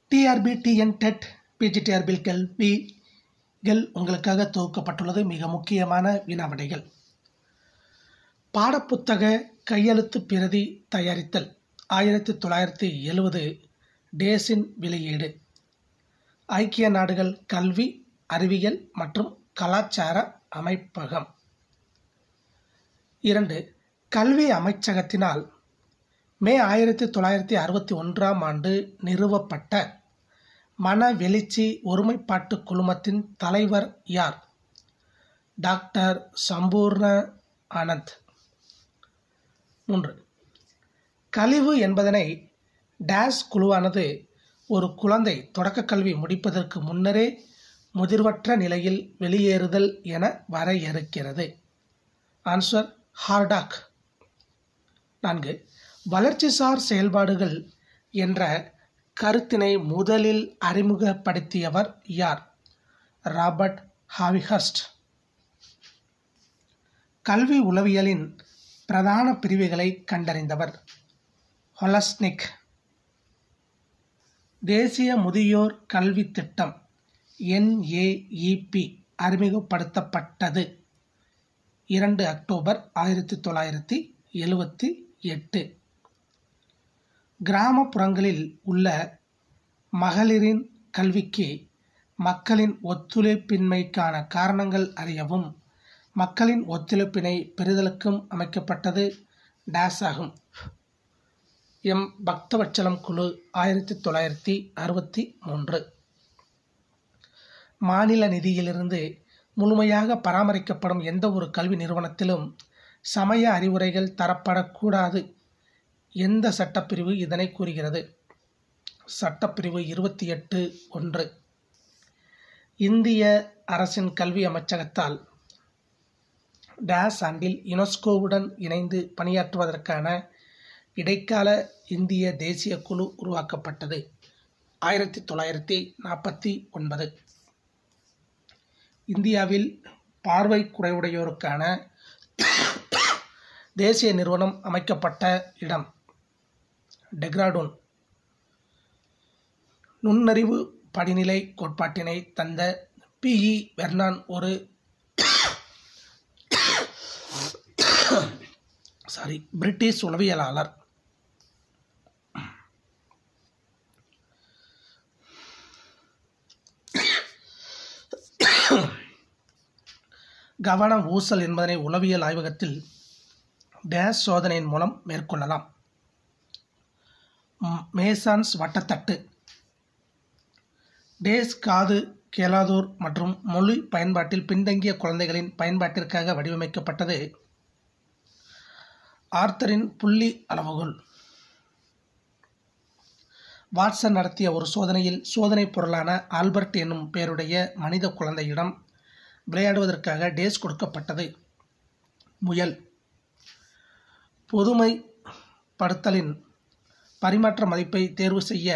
TRP TN TET PGTRB கல்விகள் உங்களுக்காக தொகுக்கப்பட்டுள்ளது மிக முக்கியமான வினாவிடைகள் பாடப்புத்தக கையெழுத்து பிரதி தயாரித்தல் ஆயிரத்தி தொள்ளாயிரத்தி எழுவது டேஸின் வெளியீடு ஐக்கிய நாடுகள் கல்வி அறிவியல் மற்றும் கலாச்சார அமைப்பகம் இரண்டு கல்வி அமைச்சகத்தினால் மே ஆயிரத்தி தொள்ளாயிரத்தி அறுபத்தி ஒன்றாம் ஆண்டு நிறுவப்பட்ட மனவெளிச்சி ஒருமைப்பாட்டு குழுமத்தின் தலைவர் யார் டாக்டர் சம்பூர்ண ஆனந்த் மூன்று கழிவு என்பதனை டேஸ் குழுவானது ஒரு குழந்தை தொடக்க கல்வி முடிப்பதற்கு முன்னரே முதிர்வற்ற நிலையில் வெளியேறுதல் என வரையறுக்கிறது ஆன்சர் ஹார்டாக் நான்கு வளர்ச்சிசார் செயல்பாடுகள் என்ற கருத்தினை முதலில் அறிமுகப்படுத்தியவர் யார் ராபர்ட் ஹாவிஹர்ஸ்ட் கல்வி உளவியலின் பிரதான பிரிவுகளை கண்டறிந்தவர் ஹொலஸ்னிக் தேசிய முதியோர் கல்வி திட்டம் என்ஏஇபி அறிமுகப்படுத்தப்பட்டது இரண்டு அக்டோபர் ஆயிரத்தி தொள்ளாயிரத்தி எழுவத்தி எட்டு கிராமப்புறங்களில் உள்ள மகளிரின் கல்விக்கு மக்களின் ஒத்துழைப்பின்மைக்கான காரணங்கள் அறியவும் மக்களின் ஒத்துழைப்பினை பெறுதலுக்கும் அமைக்கப்பட்டது டேஸ் ஆகும் எம் பக்தவச்சலம் குழு ஆயிரத்தி தொள்ளாயிரத்தி அறுபத்தி மூன்று மாநில நிதியிலிருந்து முழுமையாக பராமரிக்கப்படும் எந்த ஒரு கல்வி நிறுவனத்திலும் சமய அறிவுரைகள் தரப்படக்கூடாது எந்த சட்டப்பிரிவு இதனை கூறுகிறது சட்டப்பிரிவு இருபத்தி எட்டு ஒன்று இந்திய அரசின் கல்வி அமைச்சகத்தால் டேஸ் ஆண்டில் யுனெஸ்கோவுடன் இணைந்து பணியாற்றுவதற்கான இடைக்கால இந்திய தேசிய குழு உருவாக்கப்பட்டது ஆயிரத்தி தொள்ளாயிரத்தி நாற்பத்தி ஒன்பது இந்தியாவில் பார்வை குறைவுடையோருக்கான தேசிய நிறுவனம் அமைக்கப்பட்ட இடம் டெக்ராடூன் நுண்ணறிவு படிநிலை கோட்பாட்டினை தந்த பிஇ வெர்னான் ஒரு சாரி பிரிட்டிஷ் உளவியலாளர் கவன ஊசல் என்பதனை உளவியல் ஆய்வகத்தில் டேஸ் சோதனையின் மூலம் மேற்கொள்ளலாம் மேசான்ஸ் வட்டத்தட்டு டேஸ் காது கேளாதோர் மற்றும் மொழி பயன்பாட்டில் பின்தங்கிய குழந்தைகளின் பயன்பாட்டிற்காக வடிவமைக்கப்பட்டது ஆர்த்தரின் புள்ளி அளவுகோல் வாட்சன் நடத்திய ஒரு சோதனையில் சோதனை பொருளான ஆல்பர்ட் என்னும் பெயருடைய மனித குழந்தையிடம் விளையாடுவதற்காக டேஸ் கொடுக்கப்பட்டது முயல் பொதுமைப்படுத்தலின் பரிமாற்ற மதிப்பை தேர்வு செய்ய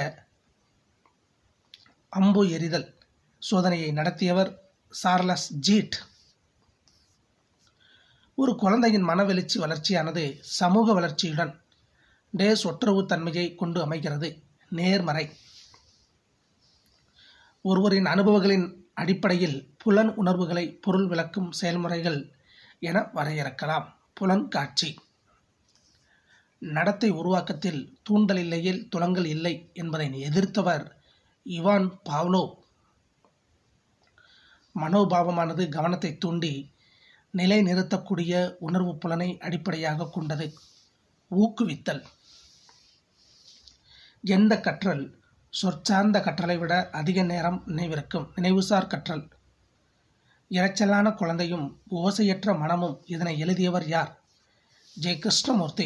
அம்பு எறிதல் சோதனையை நடத்தியவர் சார்லஸ் ஜீட் ஒரு குழந்தையின் மனவெழுச்சி வளர்ச்சியானது சமூக வளர்ச்சியுடன் டேஸ் ஒட்டுறவு தன்மையை கொண்டு அமைகிறது நேர்மறை ஒருவரின் அனுபவங்களின் அடிப்படையில் புலன் உணர்வுகளை பொருள் விளக்கும் செயல்முறைகள் என வரையறுக்கலாம் புலன் காட்சி நடத்தை உருவாக்கத்தில் தூண்டல் இல்லையில் துலங்கல் இல்லை என்பதை எதிர்த்தவர் இவான் பாவ்லோ மனோபாவமானது கவனத்தை தூண்டி நிலை நிறுத்தக்கூடிய உணர்வு புலனை அடிப்படையாக கொண்டது ஊக்குவித்தல் எந்த கற்றல் சொற்சார்ந்த கற்றலை விட அதிக நேரம் நினைவிருக்கும் நினைவுசார் கற்றல் இரைச்சலான குழந்தையும் ஓசையற்ற மனமும் இதனை எழுதியவர் யார் ஜெய கிருஷ்ணமூர்த்தி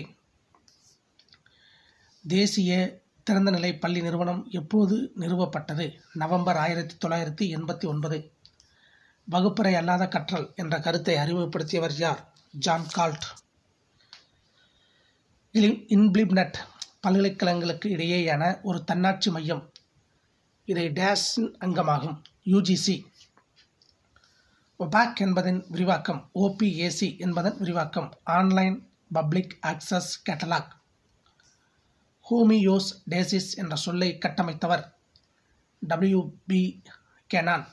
தேசிய திறந்தநிலை பள்ளி நிறுவனம் எப்போது நிறுவப்பட்டது நவம்பர் ஆயிரத்தி தொள்ளாயிரத்தி எண்பத்தி ஒன்பது வகுப்பறை அல்லாத கற்றல் என்ற கருத்தை அறிமுகப்படுத்தியவர் யார் ஜான் கால்ட் இன்பிளிப்னட் பல்கலைக்கழகங்களுக்கு இடையேயான ஒரு தன்னாட்சி மையம் இதை டேஸின் அங்கமாகும் யூஜிசி ஒபாக் என்பதன் விரிவாக்கம் ஓபிஏசி என்பதன் விரிவாக்கம் online public access catalogue homeostasis என்ற சொல்லை கட்டமைத்தவர் டபிள்யூ பி கெனான்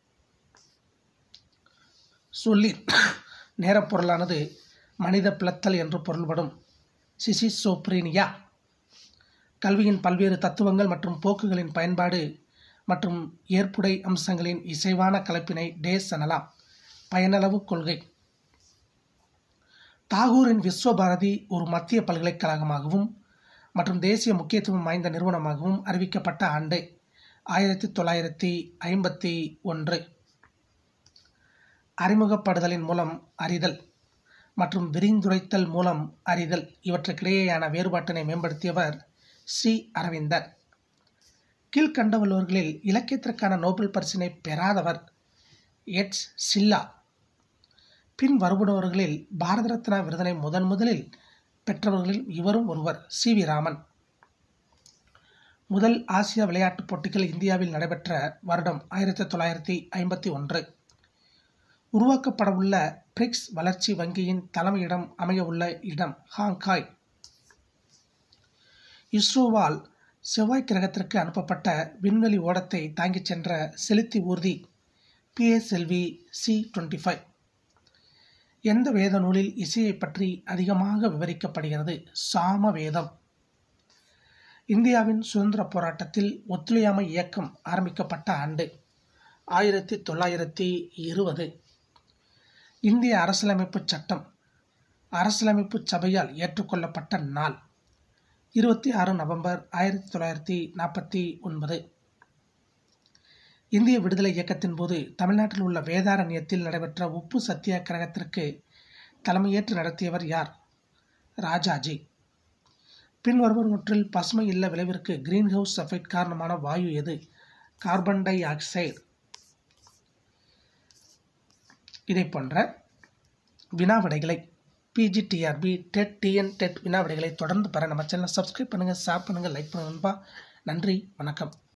சொல்லின் நேரப்பொருளானது மனித பிளத்தல் என்று பொருள்படும் சிசிசோப்ரீனியா கல்வியின் பல்வேறு தத்துவங்கள் மற்றும் போக்குகளின் பயன்பாடு மற்றும் ஏற்புடை அம்சங்களின் இசைவான கலப்பினை டேஸ் எனலாம் பயனளவு கொள்கை தாகூரின் விஸ்வபாரதி ஒரு மத்திய பல்கலைக்கழகமாகவும் மற்றும் தேசிய முக்கியத்துவம் வாய்ந்த நிறுவனமாகவும் அறிவிக்கப்பட்ட ஆண்டு ஆயிரத்தி தொள்ளாயிரத்தி ஐம்பத்தி ஒன்று அறிமுகப்படுதலின் மூலம் அறிதல் மற்றும் விரிந்துரைத்தல் மூலம் அறிதல் இவற்றுக்கிடையேயான வேறுபாட்டினை மேம்படுத்தியவர் சி அரவிந்தர் கீழ்கண்டவர்களில் இலக்கியத்திற்கான நோபல் பரிசினை பெறாதவர் எட்ஸ் சில்லா பின் வருபவர்களில் பாரத ரத்னா விருதினை முதன் முதலில் பெற்றவர்களில் இவரும் ஒருவர் சி வி ராமன் முதல் ஆசிய விளையாட்டுப் போட்டிகள் இந்தியாவில் நடைபெற்ற வருடம் ஆயிரத்தி தொள்ளாயிரத்தி ஐம்பத்தி ஒன்று உருவாக்கப்படவுள்ள பிரிக்ஸ் வளர்ச்சி வங்கியின் தலைமையிடம் அமையவுள்ள இடம் ஹாங்காய் இஸ்ரோவால் செவ்வாய் கிரகத்திற்கு அனுப்பப்பட்ட விண்வெளி ஓடத்தை தாங்கிச் சென்ற செலுத்தி ஊர்தி பிஎஸ்எல்வி சி டுவெண்ட்டி ஃபைவ் எந்த வேத நூலில் இசையை பற்றி அதிகமாக விவரிக்கப்படுகிறது சாம வேதம் இந்தியாவின் சுதந்திர போராட்டத்தில் ஒத்துழையாமை இயக்கம் ஆரம்பிக்கப்பட்ட ஆண்டு ஆயிரத்தி தொள்ளாயிரத்தி இருபது இந்திய அரசியலமைப்பு சட்டம் அரசியலமைப்பு சபையால் ஏற்றுக்கொள்ளப்பட்ட நாள் இருபத்தி ஆறு நவம்பர் ஆயிரத்தி தொள்ளாயிரத்தி நாற்பத்தி ஒன்பது இந்திய விடுதலை இயக்கத்தின் போது தமிழ்நாட்டில் உள்ள வேதாரண்யத்தில் நடைபெற்ற உப்பு சத்தியாகிரகத்திற்கு தலைமையேற்று நடத்தியவர் யார் ராஜாஜி பின்வருவனவற்றில் பசுமை இல்ல விளைவிற்கு கிரீன் ஹவுஸ் எஃபெக்ட் காரணமான வாயு எது கார்பன் டை ஆக்சைடு இதை போன்ற வினாவிடைகளை பிஜிடிஆர்பி டெட் டிஎன் டெட் வினாவிடைகளை தொடர்ந்து பெற நம்ம சேனலை சப்ஸ்கிரைப் பண்ணுங்கள் ஷேர் பண்ணுங்கள் லைக் பண்ணுங்கள் நண்பா நன்றி வணக்கம்